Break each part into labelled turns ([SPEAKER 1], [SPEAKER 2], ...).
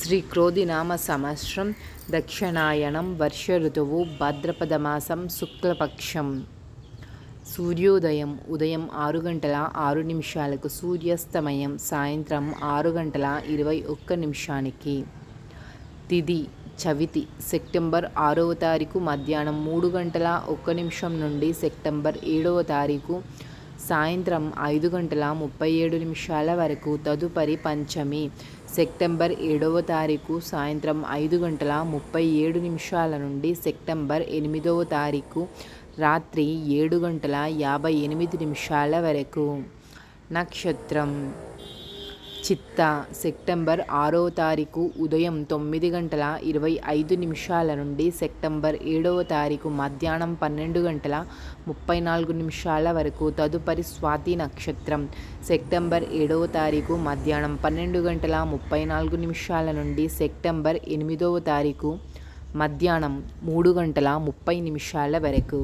[SPEAKER 1] శ్రీ క్రోధినామ సంవత్సరం దక్షిణాయనం వర్ష ఋతువు భాద్రపదమాసం శుక్లపక్షం సూర్యోదయం ఉదయం ఆరు గంటల ఆరు నిమిషాలకు సూర్యాస్తమయం సాయంత్రం ఆరు గంటల ఇరవై ఒక్క నిమిషానికి తిది చవితి సెప్టెంబర్ ఆరవ తారీఖు మధ్యాహ్నం మూడు గంటల ఒక్క నిమిషం నుండి సెప్టెంబర్ ఏడవ తారీఖు సాయంత్రం ఐదు గంటల ముప్పై ఏడు నిమిషాల వరకు తదుపరి పంచమి సెప్టెంబర్ ఏడవ తారీఖు సాయంత్రం ఐదు గంటల ముప్పై ఏడు నిమిషాల నుండి సెప్టెంబర్ ఎనిమిదవ తారీఖు రాత్రి ఏడు గంటల యాభై ఎనిమిది నిమిషాల వరకు నక్షత్రం చిత్త సెప్టెంబర్ ఆరో తారీఖు ఉదయం తొమ్మిది గంటల ఇరవై ఐదు నిమిషాల నుండి సెప్టెంబర్ ఏడవ తారీఖు మధ్యాహ్నం పన్నెండు గంటల ముప్పై నాలుగు నిమిషాల వరకు తదుపరి స్వాతి నక్షత్రం సెప్టెంబర్ ఏడవ తారీఖు మధ్యాహ్నం పన్నెండు గంటల ముప్పై నాలుగు నిమిషాల నుండి సెప్టెంబర్ ఎనిమిదవ తారీఖు మధ్యాహ్నం మూడు గంటల ముప్పై నిమిషాల వరకు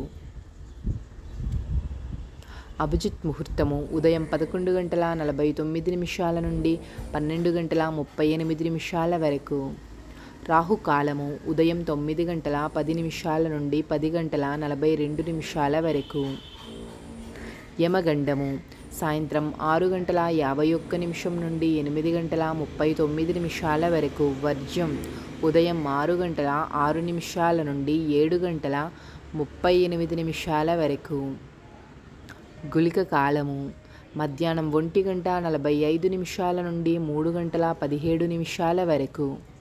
[SPEAKER 1] అభిజిత్ ముహూర్తము ఉదయం పదకొండు గంటల నలభై తొమ్మిది నిమిషాల నుండి పన్నెండు గంటల ముప్పై ఎనిమిది నిమిషాల వరకు రాహుకాలము ఉదయం తొమ్మిది గంటల పది నిమిషాల నుండి పది గంటల నలభై రెండు నిమిషాల వరకు యమగండము సాయంత్రం ఆరు గంటల యాభై ఒక్క నిమిషం నుండి ఎనిమిది గంటల ముప్పై తొమ్మిది నిమిషాల వరకు వర్జ్యం ఉదయం ఆరు గంటల ఆరు నిమిషాల నుండి ఏడు గంటల ముప్పై ఎనిమిది నిమిషాల వరకు గుళిక కాలము మధ్యాహ్నం ఒంటి గంట నలభై ఐదు నిమిషాల నుండి మూడు గంటల పదిహేడు నిమిషాల వరకు